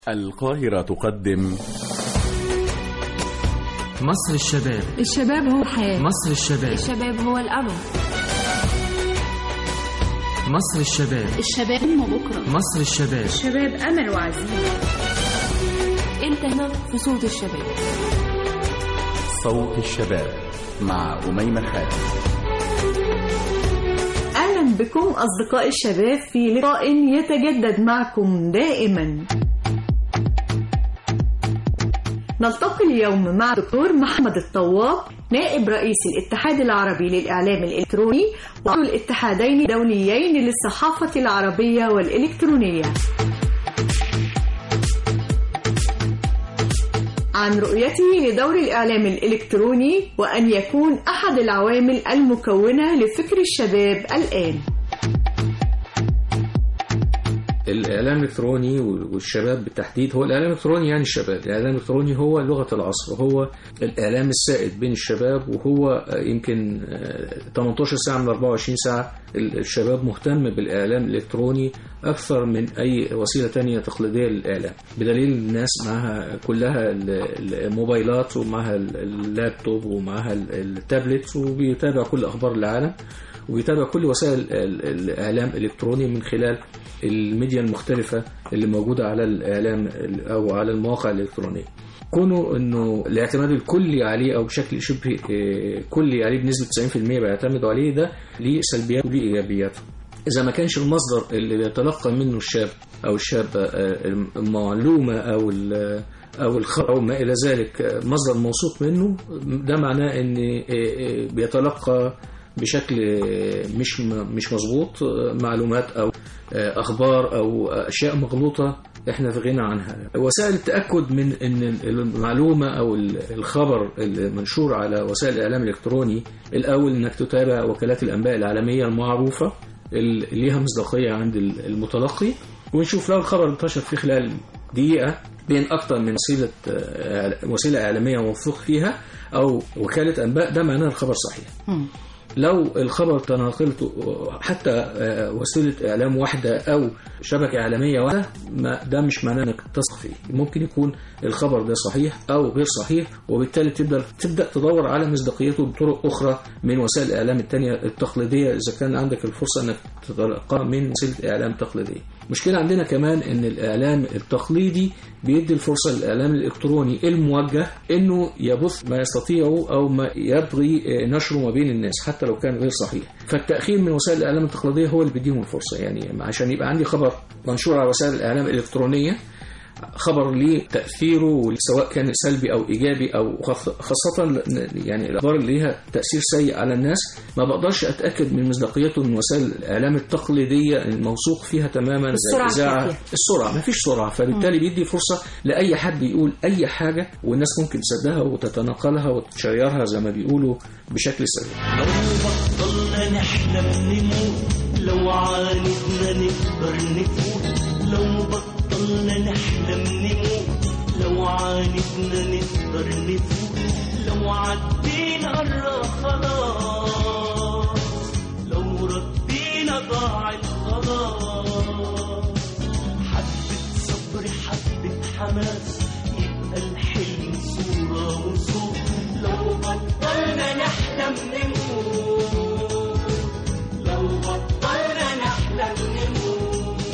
القاهرة تقدم مصر الشباب الشباب هو الحياة مصر الشباب الشباب هو الأمل مصر الشباب الشباب هم بكرة مصر الشباب الشباب أمل وعزيمة أنت هنا في صوت الشباب صوت الشباب مع أميمة خالد أهلا بكم أصدقاء الشباب في لقاء يتجدد معكم دائما نلتقي اليوم مع دكتور محمد الطواب نائب رئيس الاتحاد العربي للإعلام الإلكتروني وعضو الاتحادين الدوليين للصحافة العربية والإلكترونية عن رؤيته لدور الإعلام الإلكتروني وأن يكون أحد العوامل المكونة لفكر الشباب الآن الاعلام الالكتروني والشباب بالتحديد هو الاعلام الالكتروني يعني الشباب الاعلام الالكتروني هو لغه العصر هو الاعلام السائد بين الشباب وهو يمكن 18 ساعه من 24 ساعه الشباب مهتم بالاعلام الالكتروني اكثر من اي وسيله تانية تقليديه للاعلام بدليل الناس معها كلها الموبايلات ومعها اللابتوب ومعها التابلت وبيتابع كل اخبار العالم وبيتابع كل وسائل الاعلام الالكتروني من خلال الميديا المختلفه اللي موجوده على الاعلام او على المواقع الالكترونيه كونه انه الاعتماد الكلي عليه او بشكل شبه كلي عليه بنسبه 90% بيعتمدوا عليه ده ليه سلبيات وليه ايجابيات اذا ما كانش المصدر اللي بيتلقى منه الشاب او الشابه المعلومه او او الخبر او ما الى ذلك مصدر موثوق منه ده معناه ان بيتلقى بشكل مش مش مظبوط معلومات او اخبار او اشياء مغلوطه احنا في غنى عنها وسائل التاكد من ان المعلومه او الخبر المنشور على وسائل الاعلام الالكتروني الاول انك تتابع وكالات الانباء العالميه المعروفه اللي ليها مصداقيه عند المتلقي ونشوف لو الخبر انتشر في خلال دقيقه بين اكثر من وسيله وسيله اعلاميه موثوق فيها او وكاله انباء ده معناه الخبر صحيح م. لو الخبر تناقلته حتى وسيلة إعلام واحدة أو شبكة إعلامية واحدة ما ده مش معناه إنك تثق فيه ممكن يكون الخبر ده صحيح أو غير صحيح وبالتالي تبدأ تبدأ تدور على مصداقيته بطرق أخرى من وسائل الإعلام التانية التقليدية إذا كان عندك الفرصة إنك تتلقاها من وسيلة إعلام تقليدية مشكلة عندنا كمان إن الإعلام التقليدي بيدي الفرصة للإعلام الإلكتروني الموجه إنه يبث ما يستطيعه أو ما يبغي نشره ما بين الناس حتى لو كان غير صحيح فالتأخير من وسائل الإعلام التقليدية هو اللي بيديهم الفرصة يعني عشان يبقى عندي خبر منشور على وسائل الإعلام الإلكترونية خبر ليه تأثيره سواء كان سلبي أو إيجابي أو خاصة يعني الأخبار اللي ليها تأثير سيء على الناس ما بقدرش أتأكد من مصداقيته من وسائل الإعلام التقليدية الموثوق فيها تماما زي الإذاعة السرعة ما فيش سرعة فبالتالي بيدي فرصة لأي حد يقول أي حاجة والناس ممكن تصدقها وتتناقلها وتشيرها زي ما بيقولوا بشكل سريع لو بطلنا نحلم نموت لو عاندنا نقدر نفوت لو بطلنا نحلم نموت لو عاندنا نقدر نفوت لو عدينا الرا خلاص لو ردينا ضاع الخلاص حبة صبر حبة حماس يبقى الحلم صورة وصوت لو بطلنا نحلم نموت لو بطلنا نحلم نموت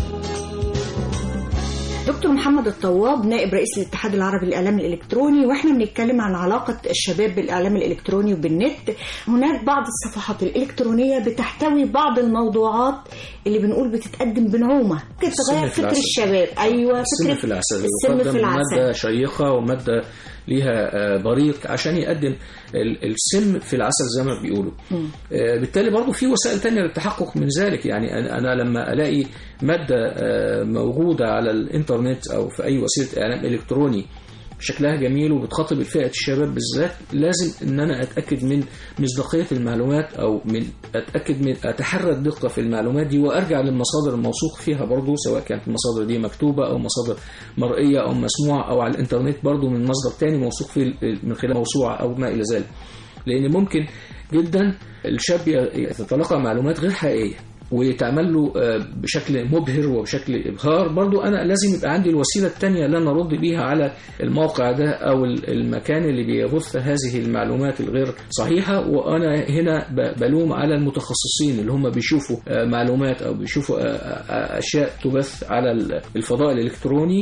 دكتور محمد الطواب نائب رئيس الاتحاد العربي للإعلام الإلكتروني وإحنا بنتكلم عن علاقة الشباب بالإعلام الإلكتروني وبالنت هناك بعض الصفحات الإلكترونية بتحتوي بعض الموضوعات اللي بنقول بتتقدم بنعومة ممكن تغير فكر العسل. الشباب أيوة السم فكرة في العسل السم يقدم في العسل مادة شيقة ومادة ليها آه، بريق عشان يقدم ال- السم في العسل زي ما بيقولوا آه، بالتالي برضو في وسائل تانية للتحقق من ذلك يعني أنا- أنا لما ألاقي مادة آه، موجودة على الإنترنت أو في أي وسيلة إعلام إلكتروني شكلها جميل وبتخاطب فئة الشباب بالذات لازم ان انا اتاكد من مصداقية المعلومات او من اتاكد من اتحرى الدقة في المعلومات دي وارجع للمصادر الموثوق فيها برضو سواء كانت المصادر دي مكتوبة او مصادر مرئية او مسموعة او على الانترنت برضو من مصدر تاني موثوق فيه من خلال موسوعة او ما الى ذلك لان ممكن جدا الشاب يتلقى معلومات غير حقيقية ويتعمل له آه، بشكل مبهر وبشكل ابهار برضو انا لازم يبقى عندي الوسيله الثانيه اللي انا ارد بيها على الموقع ده او ال- المكان اللي بيبث هذه المعلومات الغير صحيحه وانا هنا ب- بلوم على المتخصصين اللي هم بيشوفوا آه، معلومات او بيشوفوا آه، آه، اشياء تبث على ال- الفضاء الالكتروني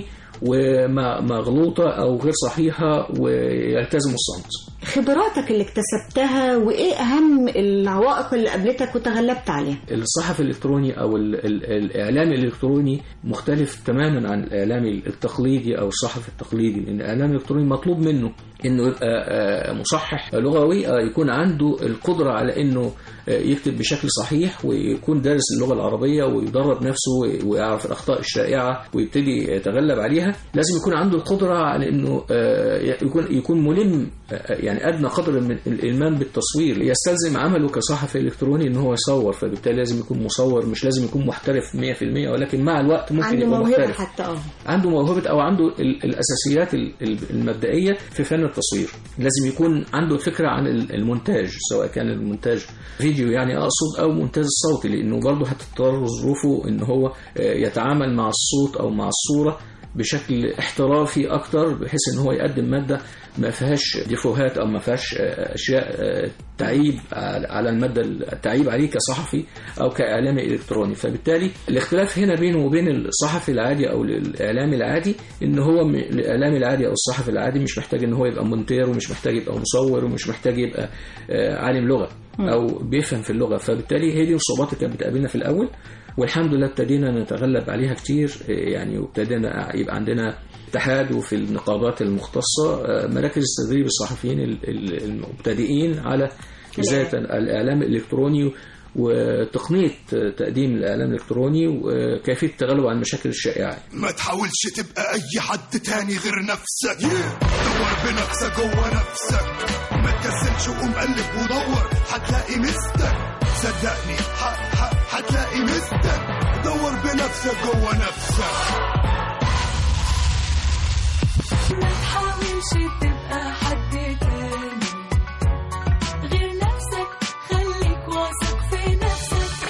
ومغلوطه او غير صحيحه ويلتزموا الصمت خبراتك اللي اكتسبتها وايه اهم العوائق اللي قابلتك وتغلبت عليها الصحفي الالكتروني او ال ال الاعلام الالكتروني مختلف تماما عن الاعلام التقليدي او الصحفي التقليدي لان الاعلام الالكتروني مطلوب منه انه يبقى آه، مصحح لغوي آه، يكون عنده القدره على انه آه، يكتب بشكل صحيح ويكون دارس اللغه العربيه ويدرب نفسه ويعرف الاخطاء الشائعه ويبتدي يتغلب عليها لازم يكون عنده القدره على انه آه، يكون يكون ملم آه، يعني ادنى قدر من الالمام بالتصوير يستلزم عمله كصحفي الكتروني ان هو يصور فبالتالي لازم يكون مصور مش لازم يكون محترف 100% ولكن مع الوقت ممكن عنده يبقى موهبه محترف حتى اه عنده موهبة أو عنده ال- الأساسيات ال- ال- المبدئية في فن التصوير لازم يكون عنده فكرة عن ال- المونتاج سواء كان المونتاج فيديو يعني أقصد أو مونتاج الصوتي لأنه برضه هتضطر ظروفه إن هو آه، يتعامل مع الصوت أو مع الصورة بشكل احترافي اكتر بحيث ان هو يقدم ماده ما فيهاش ديفوهات او ما فيهاش آه، اشياء آه، تعيب على على الماده التعيب عليه كصحفي او كاعلامي الكتروني فبالتالي الاختلاف هنا بينه وبين الصحفي العادي او الاعلامي العادي ان هو م- الاعلامي العادي او الصحفي العادي مش محتاج ان هو يبقى مونتير ومش محتاج يبقى مصور ومش محتاج يبقى آه، عالم لغه او بيفهم في اللغه فبالتالي هي دي الصعوبات اللي كانت بتقابلنا في الاول والحمد لله ابتدينا نتغلب عليها كتير إيه يعني وابتدينا يبقى عندنا اتحاد وفي النقابات المختصة آه، مراكز تدريب الصحفيين ال- ال- المبتدئين على إزالة الإعلام الإلكتروني وتقنية تقديم الإعلام الإلكتروني وكيفية التغلب على المشاكل الشائعة ما تحاولش تبقى اي حد تاني غير نفسك دور بنفسك جوه نفسك ما تكسلش وقوم قلب ودور هتلاقي مستك صدقني ح- ح- هتلاقي مستك دور بنفسك جوه نفسك ما تحاولش تبقى حد تاني غير نفسك خليك واثق في نفسك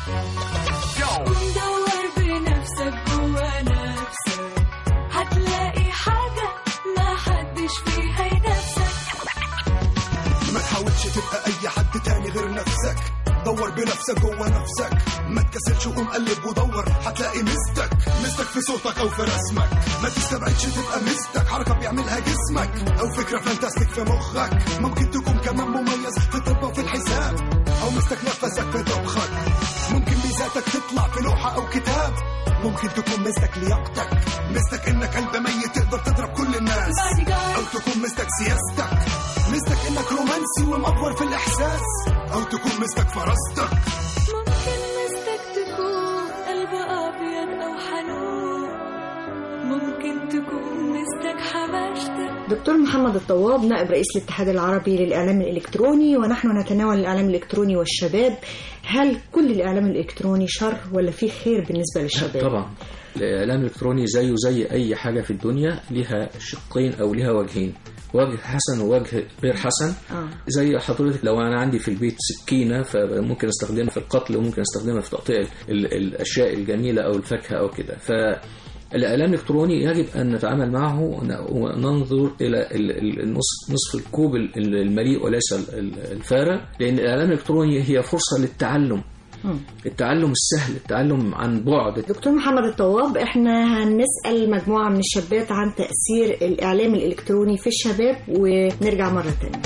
ودور بنفسك جوا نفسك هتلاقي حاجة ما حدش فيها ينافسك ما تحاولش تبقى اي حد تاني غير نفسك دور بنفسك جوه نفسك ما تكسلش وقوم قلب ودور هتلاقي مستك مستك في صوتك او في رسمك ما تستبعدش تبقى مستك حركه بيعملها جسمك او فكره فانتاستيك في مخك ممكن تكون كمان مميز في الطب وفي الحساب او مستك نفسك في طبخك ممكن ميزاتك تطلع في لوحه او كتاب ممكن تكون مستك لياقتك مستك انك قلب ميت تقدر تضرب كل الناس Bodyguard. او تكون مستك سياستك مستك انك رومانسي ومأفور في الاحساس او تكون مستك فراستك ممكن مستك تكون قلب أبيض أو حنون ممكن تكون مستك حماشتك دكتور محمد الطواب نائب رئيس الاتحاد العربي للإعلام الإلكتروني ونحن نتناول الإعلام الإلكتروني والشباب هل كل الإعلام الإلكتروني شر ولا فيه خير بالنسبة للشباب؟ طبعا الإعلام الإلكتروني زيه زي أي حاجة في الدنيا لها شقين أو لها وجهين وجه حسن ووجه غير حسن آه. زي زي حضرتك لو انا عندي في البيت سكينه فممكن استخدمها في القتل وممكن استخدمها في تقطيع ال- الاشياء الجميله او الفاكهه او كده فالاعلام الالكتروني يجب ان نتعامل معه ون- وننظر الى ال- ال- النصف نصف الكوب ال- ال- المليء وليس ال- ال- الفارغ لان الاعلام الالكتروني هي فرصه للتعلم مم. التعلم السهل التعلم عن بعد دكتور محمد الطواب احنا هنسأل مجموعة من الشابات عن تأثير الإعلام الإلكتروني في الشباب ونرجع مرة تانية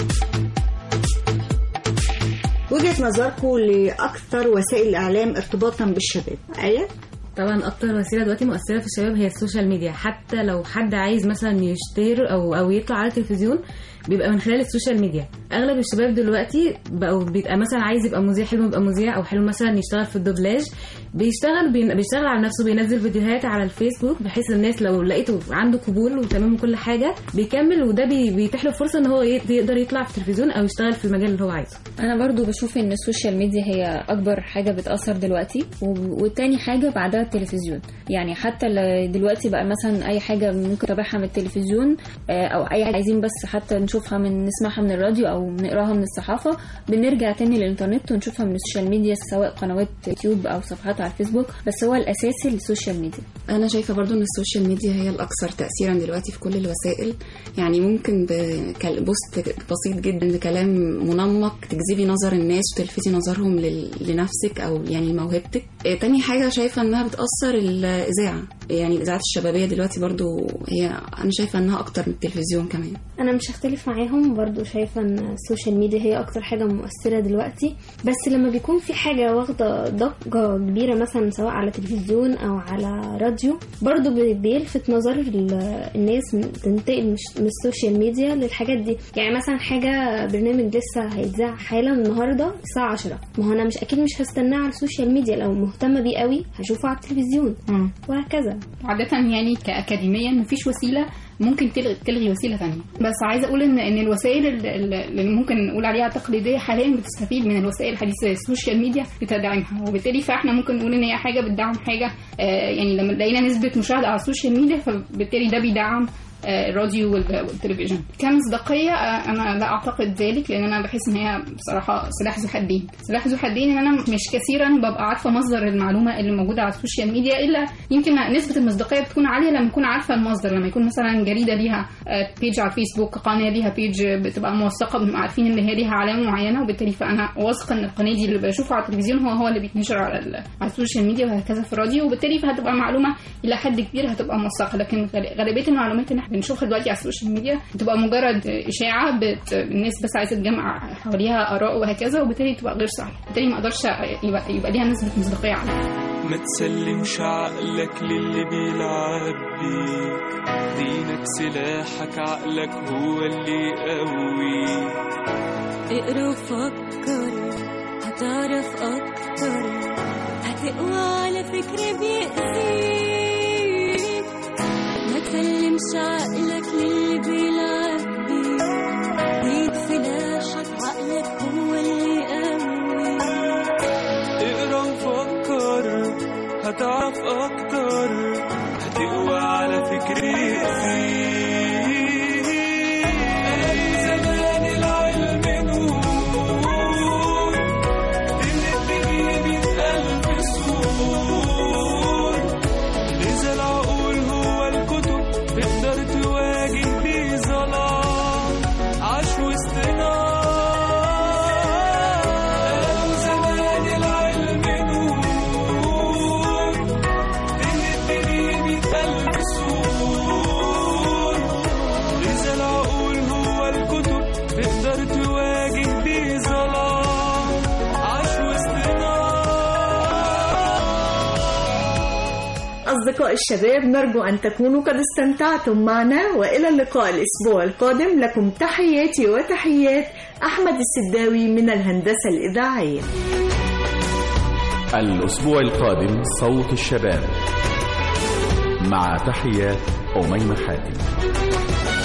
وجهة نظركم لأكثر وسائل الإعلام ارتباطا بالشباب آية؟ طبعا اكتر وسيله دلوقتي مؤثره في الشباب هي السوشيال ميديا حتى لو حد عايز مثلا يشتهر او او يطلع على التلفزيون بيبقى من خلال السوشيال ميديا اغلب الشباب دلوقتي بقوا بيبقى مثلا عايز يبقى مذيع حلو يبقى مذيع او حلو مثلا يشتغل في الدوبلاج بيشتغل بين- بيشتغل على نفسه بينزل فيديوهات على الفيسبوك بحيث الناس لو لقيته عنده قبول وتمام كل حاجه بيكمل وده بي- بيتيح له فرصه ان هو ي- يقدر يطلع في التلفزيون او يشتغل في المجال اللي هو عايزه انا برضو بشوف ان السوشيال ميديا هي اكبر حاجه بتاثر دلوقتي و- والتاني حاجه بعدها التلفزيون يعني حتى ل- دلوقتي بقى مثلا اي حاجه ممكن نتابعها من التلفزيون آه، او اي حاجه عايزين بس حتى نشوفها من نسمعها من الراديو او نقراها من الصحافه بنرجع تاني للانترنت ونشوفها من السوشيال ميديا سواء قنوات يوتيوب او صفحات على الفيسبوك بس هو الاساسي السوشيال ميديا انا شايفه برضو ان السوشيال ميديا هي الاكثر تاثيرا دلوقتي في كل الوسائل يعني ممكن ببوست بسيط جدا بكلام منمق تجذبي نظر الناس وتلفتي نظرهم لل- لنفسك او يعني موهبتك آه، تاني حاجه شايفه انها بتاثر الاذاعه يعني الاذاعات الشبابيه دلوقتي برضو هي انا شايفه انها اكتر من التلفزيون كمان انا مش هختلف معاهم برضو شايفه ان السوشيال ميديا هي اكتر حاجه مؤثره دلوقتي بس لما بيكون في حاجه واخده ضجه كبيره مثلا سواء على تلفزيون او على راديو برضو بي- بيلفت نظر ال- الناس من- تنتقل مش من السوشيال ميديا للحاجات دي يعني مثلا حاجه برنامج لسه هيتذاع حالا النهارده الساعه 10 ما هو انا مش اكيد مش هستناه على السوشيال ميديا لو مهتمه بيه قوي هشوفه على التلفزيون وهكذا عادة يعني كأكاديميا مفيش وسيلة ممكن تلغي, تلغي وسيلة تانية بس عايزة أقول إن إن الوسائل ال- ال- اللي ممكن نقول عليها تقليدية حاليا بتستفيد من الوسائل الحديثة زي السوشيال ميديا بتدعمها وبالتالي فإحنا ممكن نقول إن هي حاجة بتدعم حاجة آه، يعني لما لقينا نسبة مشاهدة على السوشيال ميديا فبالتالي ده بيدعم آه، الراديو وال- والتلفزيون كمصداقية آه، أنا لا أعتقد ذلك لأن أنا بحس إن هي بصراحة سلاح ذو حدين سلاح ذو حدين إن أنا مش كثيرا ببقى عارفة مصدر المعلومة اللي موجودة على السوشيال ميديا إلا يمكن نسبة المصداقية بتكون عالية لما أكون عارفة المصدر لما يكون مثلا جريدة ليها آه، بيج على الفيسبوك قناة ليها بيج بتبقى موثقة بنبقى عارفين إن هي ليها علامة معينة وبالتالي فأنا واثقة إن القناة دي اللي بشوفه على التلفزيون هو هو اللي بيتنشر على ال- على السوشيال ميديا وهكذا في الراديو وبالتالي فهتبقى معلومة إلى حد كبير هتبقى موثقة لكن غال- غالبية المعلومات اللي احنا بنشوفها دلوقتي على السوشيال ميديا بتبقى مجرد إشاعة بت... الناس بس عايزة تجمع حواليها آراء وهكذا وبالتالي تبقى غير صحيحة بالتالي ما أقدرش يبقى, يبقى ليها نسبة مصداقية عالية ما تسلمش عقلك للي بيلعب بيك دينك سلاحك عقلك هو اللي يقويك اقرا وفكر هتعرف اكتر هتقوى على فكر بيأذيك ما تسلمش عقلك للي بيلعب بيك ايد سلاحك عقلك هو اللي يقويك اقرا وفكر هتعرف اكتر هتقوى على فكر يأذيك زمان العلم نور اللي بيه ألف سور إذا العقول هو الكتب تقدر تواجه بيه ظلام عاش وسطنا قالوا زمان العلم نور اللي بيه ألف سور إذا العقول هو الكتب تقدر تواجه بيه ظلام عاش وسطنا أصدقاء الشباب نرجو أن تكونوا قد استمتعتم معنا وإلى اللقاء الأسبوع القادم لكم تحياتي وتحيات أحمد السداوي من الهندسة الإذاعية الأسبوع القادم صوت الشباب مع تحيات أميمة حاتم